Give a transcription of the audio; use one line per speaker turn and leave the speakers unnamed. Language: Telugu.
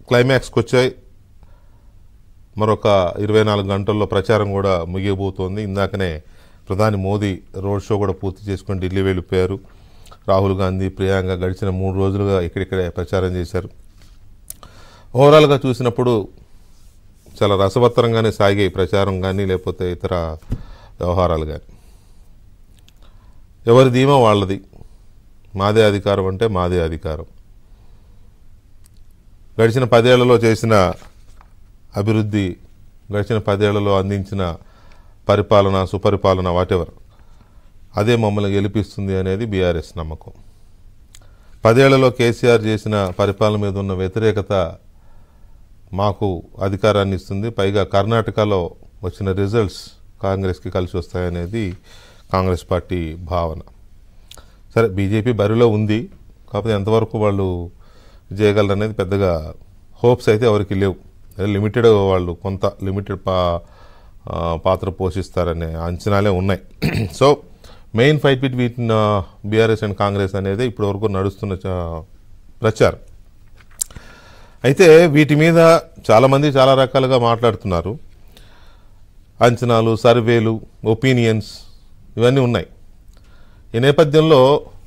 క్లైమాక్స్కి వచ్చాయి మరొక ఇరవై నాలుగు గంటల్లో ప్రచారం కూడా ముగియబోతోంది ఇందాకనే ప్రధాని మోదీ రోడ్ షో కూడా పూర్తి చేసుకొని ఢిల్లీ వెళ్ళిపోయారు రాహుల్ గాంధీ ప్రియాంక గడిచిన మూడు రోజులుగా ఇక్కడిక్కడే ప్రచారం చేశారు ఓవరాల్గా చూసినప్పుడు చాలా రసవత్తరంగానే సాగే ప్రచారం కానీ లేకపోతే ఇతర వ్యవహారాలు కానీ ఎవరి ధీమా వాళ్ళది మాదే అధికారం అంటే మాదే అధికారం గడిచిన పదేళ్లలో చేసిన అభివృద్ధి గడిచిన పదేళ్లలో అందించిన పరిపాలన సుపరిపాలన వాటెవర్ అదే మమ్మల్ని గెలిపిస్తుంది అనేది బీఆర్ఎస్ నమ్మకం పదేళ్లలో కేసీఆర్ చేసిన పరిపాలన మీద ఉన్న వ్యతిరేకత మాకు అధికారాన్ని ఇస్తుంది పైగా కర్ణాటకలో వచ్చిన రిజల్ట్స్ కాంగ్రెస్కి కలిసి వస్తాయనేది కాంగ్రెస్ పార్టీ భావన సరే బీజేపీ బరిలో ఉంది కాకపోతే ఎంతవరకు వాళ్ళు చేయగలరు అనేది పెద్దగా హోప్స్ అయితే ఎవరికి లేవు లిమిటెడ్ వాళ్ళు కొంత లిమిటెడ్ పా ఆ, పాత్ర పోషిస్తారనే అంచనాలే ఉన్నాయి so main fight between BRS and Congress అనేది ఇప్పటివరకు నడుస్తున్న చ- ప్రచారం అయితే వీటి మీద చాలామంది చాలా రకాలుగా మాట్లాడుతున్నారు అంచనాలు సర్వేలు ఒపీనియన్స్ ఇవన్నీ ఉన్నాయి ఈ నేపథ్యంలో